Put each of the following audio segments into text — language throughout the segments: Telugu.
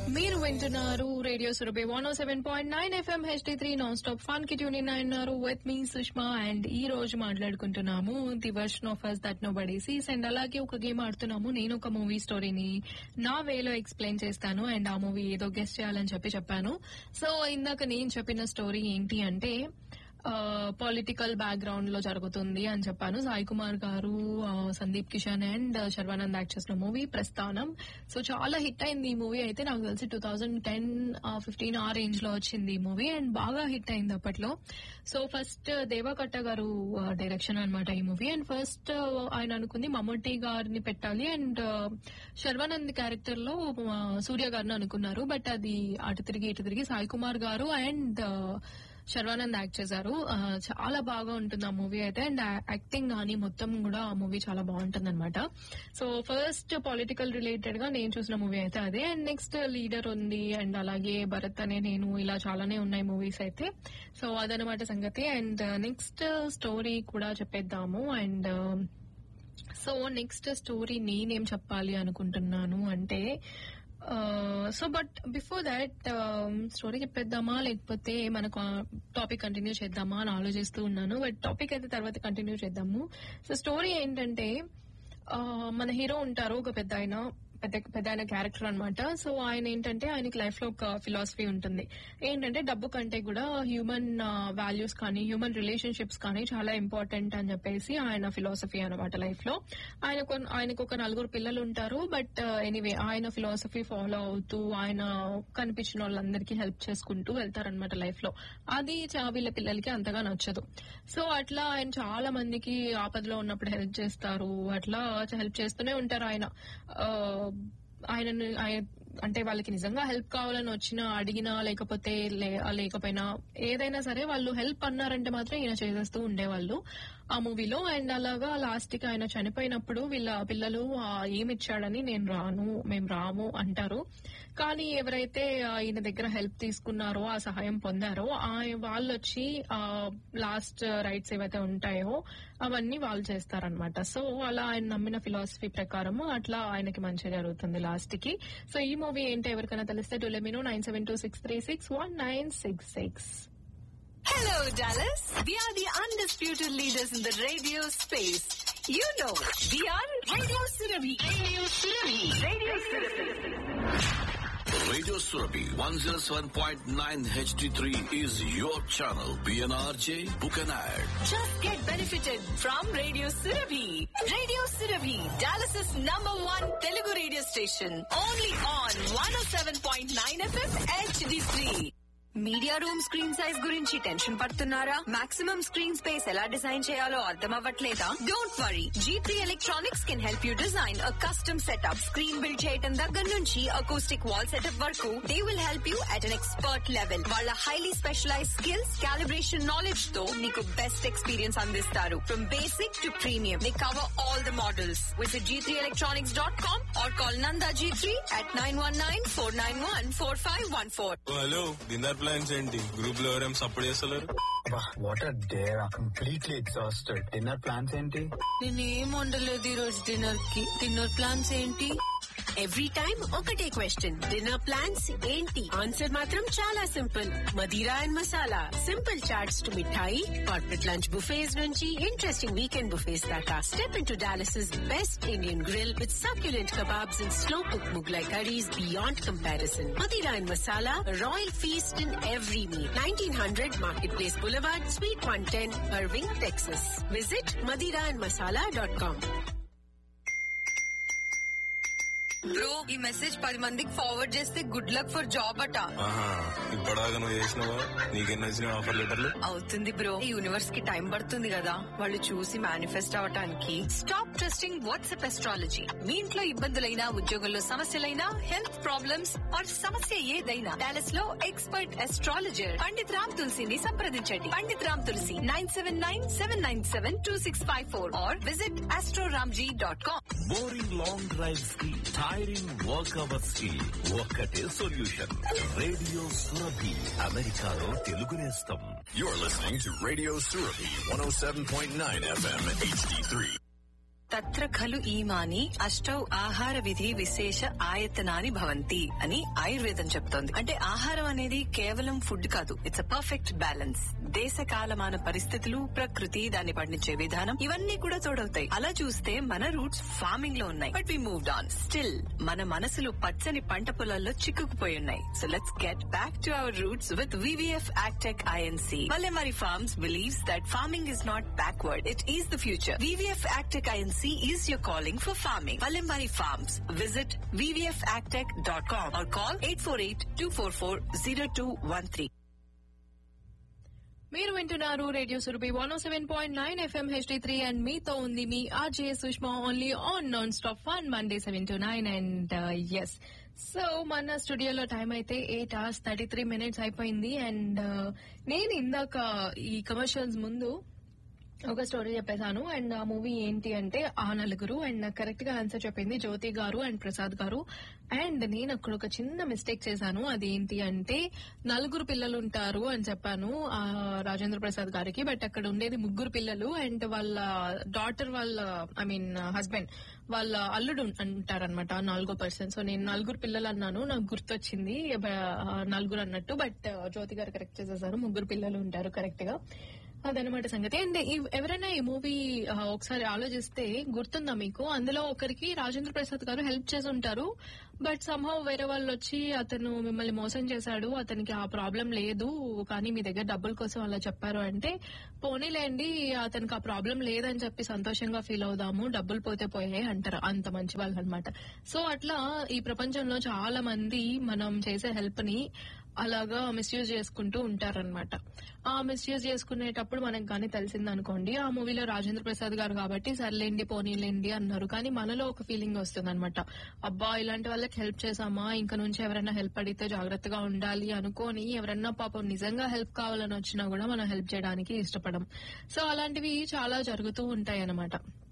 మీరు వింటున్నారు radio Surabhi one O seven point nine FM HD three non stop fun కి ట్యూన్ ఇన్ అయినారు విత్ మీ సుష్మా అండ్ ఈ రోజు మాట్లాడుకుంటున్నాము the version of us that nobody sees and అలాగే ఒక గేమ్ ఆడుతున్నాము నేను ఒక మూవీ స్టోరీని నా వేలో ఎక్స్ప్లెయిన్ చేస్తాను అండ్ ఆ మూవీ ఏదో గెస్ట్ చేయాలని చెప్పి చెప్పాను సో ఇందాక నేను చెప్పిన స్టోరీ ఏంటి అంటే పొలిటికల్ బ్యాక్గ్రౌండ్ లో జరుగుతుంది అని చెప్పాను సాయి కుమార్ గారు ఆ, సందీప్ కిషన్ అండ్ శర్వానంద్ యాక్ట్ చేసిన మూవీ ప్రస్థానం సో చాలా హిట్ అయింది ఈ మూవీ అయితే నాకు తెలిసి టూ థౌజండ్ టెన్ ఫిఫ్టీన్ ఆ రేంజ్ లో వచ్చింది ఈ మూవీ అండ్ బాగా హిట్ అయింది అప్పట్లో సో ఫస్ట్ దేవకట్ట గారు డైరెక్షన్ అన్నమాట ఈ మూవీ అండ్ ఫస్ట్ ఆయన అనుకుంది మమ్మూటి గారిని పెట్టాలి అండ్ శర్వానంద్ క్యారెక్టర్ లో ఆ, సూర్య గారిని అనుకున్నారు బట్ అది అటు తిరిగి ఇటు తిరిగి సాయి కుమార్ గారు అండ్ శర్వానంద్ యాక్ట్ చేశారు ఆ, చాలా బాగా ఉంటుంది ఆ మూవీ అయితే అండ్ యాక్టింగ్ కానీ మొత్తం కూడా ఆ మూవీ చాలా బాగుంటుంది అనమాట సో ఫస్ట్ పొలిటికల్ రిలేటెడ్ గా నేను చూసిన మూవీ అయితే అదే అండ్ నెక్స్ట్ లీడర్ ఉంది అండ్ అలాగే భరత్ అనే నేను ఇలా చాలానే ఉన్నాయి మూవీస్ అయితే సో అదనమాట సంగతి అండ్ నెక్స్ట్ స్టోరీ కూడా చెప్పేద్దాము అండ్ సో నెక్స్ట్ స్టోరీ నేనేం చెప్పాలి అనుకుంటున్నాను అంటే so but before that story చెప్పేద్దామా లేకపోతే మనకు టాపిక్ కంటిన్యూ చేద్దామా అని ఆలోచిస్తూ ఉన్నాను బట్ టాపిక్ అయితే తర్వాత కంటిన్యూ చేద్దాము సో స్టోరీ ఏంటంటే ఆ, మన హీరో ఉంటారు ఒక పెద్ద ఆయన పెద్ద పెద్ద ఆయన క్యారెక్టర్ అనమాట సో ఆయన ఏంటంటే ఆయనకి లైఫ్ లో ఒక ఫిలాసఫీ ఉంటుంది ఏంటంటే డబ్బు కంటే కూడా హ్యూమన్ వాల్యూస్ కానీ హ్యూమన్ రిలేషన్షిప్స్ కానీ చాలా ఇంపార్టెంట్ అని చెప్పేసి ఆయన ఫిలాసఫీ అనమాట లైఫ్ లో ఆయన కొన్- ఆయనకు ఒక నలుగురు పిల్లలు ఉంటారు బట్ ఎనీవే ఆయన ఫిలాసఫీ ఫాలో అవుతూ ఆయన కనిపించిన వాళ్ళందరికీ హెల్ప్ చేసుకుంటూ వెళ్తారనమాట లైఫ్ లో అది చా- వీళ్ళ పిల్లలకి అంతగా నచ్చదు సో అట్లా ఆయన చాలా మందికి ఆపదలో ఉన్నప్పుడు హెల్ప్ చేస్తారు అట్లా హెల్ప్ చేస్తూనే ఉంటారు ఆయన ఆ, ఆయనను ఆయన అంటే వాళ్ళకి నిజంగా హెల్ప్ కావాలని వచ్చినా అడిగినా లేకపోతే లే- లేకపోయినా ఏదైనా సరే వాళ్ళు హెల్ప్ అన్నారంటే మాత్రం ఈయన చేసేస్తూ ఉండేవాళ్ళు ఆ మూవీలో అండ్ అలాగా లాస్ట్ కి ఆయన చనిపోయినప్పుడు వీళ్ళ పిల్లలు "ఆ, ఏమి ఇచ్చాడని నేను రాను మేము రాము అంటారు కానీ ఎవరైతే ఆ, ఈయన దగ్గర హెల్ప్ తీసుకున్నారో ఆ సహాయం పొందారో ఆ వాళ్ళు వచ్చి ఆ లాస్ట్ రైట్స్ ఏవైతే ఉంటాయో అవన్నీ వాళ్ళు చేస్తారనమాట సో అలా ఆయన నమ్మిన ఫిలాసఫీ ప్రకారం అట్లా ఆయనకి మంచి జరుగుతుంది లాస్ట్ కి సో ఈ మూవీ ఏంటో ఎవరికైనా తెలిస్తే to let me know nine seven two six three six one nine six six Hello, Dallas. We are the undisputed leaders in the radio space. You know, we are Radio Surabhi. Radio Surabhi. Radio Surabhi. Radio Surabhi 107.9 HD3 is your channel. PNRJ, book an ad. Just get benefited from Radio Surabhi. Radio Surabhi, Dallas's number one Telugu radio station. Only on 107.9 FM HD3. Media room screen size గురించి టెన్షన్ పడుతున్నారా మాక్సిమం స్క్రీన్ స్పేస్ ఎలా డిజైన్ చేయాలో అర్థం అవ్వట్లేదా don't worry G3 electronics can help you design a custom setup screen build చేయడం దగ్గర నుంచి అకౌస్టిక్ వాల్ సెటప్ వరకు they will help you at an expert level వాళ్ళ highly specialize skills calibration knowledge తో మీకు బెస్ట్ ఎక్స్పీరియన్స్ అందిస్తారు from basic to premium they cover all the models visit G three electronics dot com or call నందా G three at nine one nine four nine one four five one four O, hello dinner plans ఏంటి గ్రూప్ లో ఎవరేం సపోర్ట్ చేస్తలేరు what are there completely exhausted dinner plans ఏంటి నేనేం వండలేదు ఈ రోజు డిన్నర్ కి డిన్నర్ ప్లాన్స్ ఏంటి ఎవ్రీ టైం ఒకటే క్వశ్చన్ డిన్నర్ ప్లాన్స్ ఏంటి ఆన్సర్ మాత్రం చాలా simple Madira and Masala simple chaats to mithai corporate lunch buffets నుంచి ఇంట్రెస్టింగ్ వీకెండ్ బుఫేస్ దాకా step in to Dallas best Indian grill with succulent kebabs and slow cooked Mughlai curries beyond comparison. Madira and Masala, a royal feast in every meal. 1900 Marketplace Boulevard, Suite 110, Irving, Texas. Visit madiraandmasala.com. Bro ఈ మెసేజ్ పది మందికి ఫార్వర్డ్ చేస్తే గుడ్ లక్ ఫర్ జాబ్ అట ఆహా ఇప్పటిదాకా నువ్వు చేసినావా నీకెన్ని వచ్చిన ఆఫర్ లెటర్లు అవుతుంది బ్రో ఈ యూనివర్స్ కి టైం పడుతుంది కదా వాళ్ళు చూసి మేనిఫెస్ట్ అవటానికి స్టాప్ ట్రస్టింగ్ వాట్సాప్ ఎస్ట్రాలజీ మీ ఇంట్లో ఇబ్బందులైనా ఉద్యోగంలో సమస్యలైనా హెల్త్ ప్రాబ్లమ్స్ ఆర్ సమస్య ఏదైనా డాలస్ లో ఎక్స్పర్ట్ ఎస్ట్రాలజర్ పండిత్ రామ్ తులసిని సంప్రదించండి Pandit Ram Tulasi nine seven nine seven nine seven two six five four or visit Astroramji dot com boring long drives కి టైరింగ్ వర్క్ అవర్స్ కి ఒక్కటే సొల్యూషన్ రేడియో సురభి అమెరికాలో తెలుగు నేస్తం You're listening to Radio Surabhi 107.9 FM HD3. తత్ర ఖలు ఈమాని అష్టౌ ఆహార విధి విశేష ఆయతనాని భవంతి అని ఆయుర్వేదం చెప్తోంది అంటే ఆహారం అనేది కేవలం ఫుడ్ కాదు ఇట్స్ అ పర్ఫెక్ట్ బ్యాలెన్స్ దేశ కాలమాన పరిస్థితులు ప్రకృతి దాన్ని పండించే విధానం ఇవన్నీ కూడా తోడవుతాయి అలా చూస్తే మన రూట్స్ ఫార్మింగ్ లో ఉన్నాయి but we moved on still మన మనసులు పచ్చని పంట పొలాల్లో చిక్కుకుపోయి ఉన్నాయి so let's get back to our roots with VVF agtech INC Valemari Farms believes that farming is not backward, it is the future. VVF Agtech INC is your calling for farming. Valemari Farms. Visit vvfagtech.com or call 848-244-0213. మీరు వింటున్నారు radio Surabhi one seven point nine FM HD three and మీతో ఉంది మీ RJ Sushma only on non stop fun Monday seven to nine and yes so మన స్టూడియోలో టైం అయితే eight hours thirty three minutes అయిపోయింది అండ్ నేను ఇందాక ఈ కమర్షియల్స్ ముందు ఒక స్టోరీ చెప్పేశాను అండ్ ఆ మూవీ ఏంటి అంటే ఆ నలుగురు అండ్ నాకు కరెక్ట్ గా ఆన్సర్ చెప్పింది జ్యోతి గారు అండ్ ప్రసాద్ గారు అండ్ నేను అక్కడ ఒక చిన్న మిస్టేక్ చేశాను అదేంటి అంటే నలుగురు పిల్లలు ఉంటారు అని చెప్పాను ఆ రాజేంద్ర ప్రసాద్ గారికి బట్ అక్కడ ఉండేది ముగ్గురు పిల్లలు అండ్ వాళ్ళ డాటర్ వాళ్ళ ఐ మీన్ హస్బెండ్ వాళ్ళ అల్లుడు అంటారనమాట నాలుగో పర్సన్ సో నేను నలుగురు పిల్లలు అన్నాను నాకు గుర్తొచ్చింది బ- నలుగురు అన్నట్టు బట్ జ్యోతి గారు కరెక్ట్ చేసేసారు ముగ్గురు పిల్లలు ఉంటారు కరెక్ట్ గా అదనమాట సంగతి అండ్ ఈ- ఎవరైనా ఈ మూవీ ఒకసారి ఆలోచిస్తే గుర్తుందా మీకు అందులో ఒకరికి రాజేంద్ర ప్రసాద్ గారు హెల్ప్ చేసి ఉంటారు బట్ సంహవ్ వేరే వాళ్ళు వచ్చి అతను మిమ్మల్ని మోసం చేశాడు అతనికి ఆ ప్రాబ్లం లేదు కానీ మీ దగ్గర డబ్బుల కోసం అలా చెప్పారు అంటే పోనీలేండి అతనికి ఆ ప్రాబ్లం లేదని చెప్పి సంతోషంగా ఫీల్ అవుదాము డబ్బులు పోతే పోయాయి అంటారు అంత మంచి వాళ్ళు అనమాట సో అట్లా ఈ ప్రపంచంలో చాలా మంది మనం చేసే హెల్ప్ ని అలాగా మిస్యూజ్ చేసుకుంటూ ఉంటారనమాట ఆ మిస్యూజ్ చేసుకునేటప్పుడు మనకు కానీ తెలిసిందనుకోండి ఆ మూవీలో రాజేంద్ర ప్రసాద్ గారు కాబట్టి సర్లేండి పోనీలేండి అన్నారు కానీ మనలో ఒక ఫీలింగ్ వస్తుంది అనమాట అబ్బా ఇలాంటి వాళ్ళకి హెల్ప్ చేసామా ఇంకా నుంచి ఎవరైనా హెల్ప్ అడిగితే జాగ్రత్తగా ఉండాలి అనుకోని ఎవరన్నా పాపం నిజంగా హెల్ప్ కావాలని వచ్చినా కూడా మనం హెల్ప్ చేయడానికి ఇష్టపడం సో అలాంటివి చాలా జరుగుతూ ఉంటాయి అన్నమాట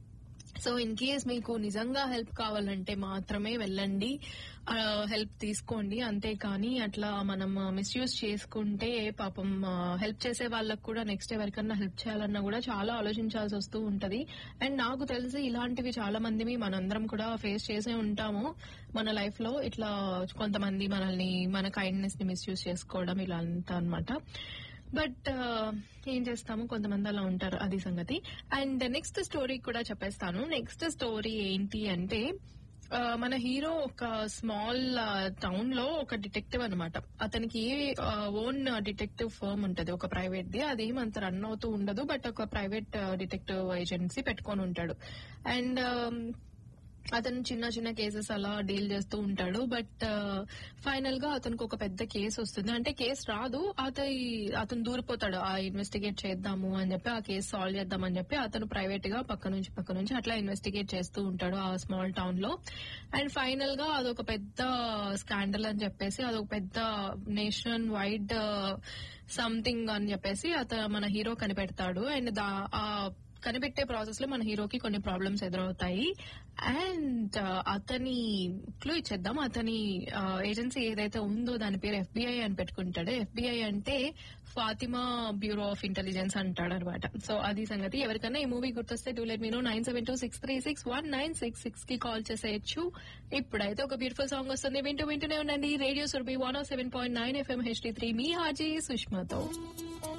సో ఇన్ కేస్ మీకు నిజంగా హెల్ప్ కావాలంటే మాత్రమే వెళ్ళండి హెల్ప్ తీసుకోండి అంతేకాని అట్లా మనం మిస్యూజ్ చేసుకుంటే పాపం హెల్ప్ చేసే వాళ్ళకు కూడా నెక్స్ట్ ఎవరికన్నా హెల్ప్ చేయాలన్నా కూడా చాలా ఆలోచించాల్సి వస్తూ ఉంటది అండ్ నాకు తెలిసి ఇలాంటివి చాలా మంది మనందరం కూడా ఫేస్ చేసే ఉంటాము మన లైఫ్ లో ఇట్లా కొంతమంది మనల్ని మన కైండ్నెస్ ని మిస్యూజ్ చేసుకోవడం ఇలా అంతా అనమాట బట్ ఏం చేస్తాము కొంతమంది అలా ఉంటారు అది సంగతి అండ్ నెక్స్ట్ స్టోరీ కూడా చెప్పేస్తాను నెక్స్ట్ స్టోరీ ఏంటి అంటే ఆ, మన హీరో ఒక స్మాల్ టౌన్ లో ఒక డిటెక్టివ్ అన్నమాట అతనికి ఓన్ డిటెక్టివ్ ఫర్మ్ ఉంటది ఒక ప్రైవేట్ ది అదేం అంత రన్ అవుతూ ఉండదు బట్ ఒక ప్రైవేట్ డిటెక్టివ్ ఏజెన్సీ పెట్టుకొని ఉంటాడు అండ్ అతను చిన్న చిన్న కేసెస్ అలా డీల్ చేస్తూ ఉంటాడు బట్ ఫైనల్ గా అతనికి ఒక పెద్ద కేసు వస్తుంది అంటే కేసు రాదు అతని అతను దూరిపోతాడు ఆ ఇన్వెస్టిగేట్ చేద్దాము అని చెప్పి ఆ కేసు సాల్వ్ చేద్దాం అని చెప్పి అతను ప్రైవేట్ గా పక్క నుంచి పక్క నుంచి అట్లా ఇన్వెస్టిగేట్ చేస్తూ ఉంటాడు ఆ స్మాల్ టౌన్ లో అండ్ ఫైనల్ గా అదొక పెద్ద స్కాండల్ అని చెప్పేసి అదొక పెద్ద నేషన్ వైడ్ సంథింగ్ అని చెప్పేసి అతను మన హీరో కనిపెడతాడు అండ్ దా ఆ కనిపెట్టే ప్రాసెస్ లో మన హీరోకి కొన్ని ప్రాబ్లమ్స్ ఎదురవుతాయి అండ్ అతని క్లూ ఇచ్చేద్దాం అతని ఏజెన్సీ ఏదైతే ఉందో దాని పేరు ఎఫ్బిఐ అని పెట్టుకుంటాడు ఎఫ్బిఐ అంటే ఫాతిమా బ్యూరో ఆఫ్ ఇంటెలిజెన్స్ అంటాడు అనమాట సో అది సంగతి ఎవరికైనా ఈ మూవీ గుర్తొస్తే to let me know nine seven two six three six one nine six six కి కాల్ చేసేయచ్చు ఇప్పుడైతే ఒక బ్యూటిఫుల్ సాంగ్ వస్తుంది వింటూ వింటూనే ఉండండి radio Surabhi one seven point nine FM HD three మీ హాజీ సుష్మాతో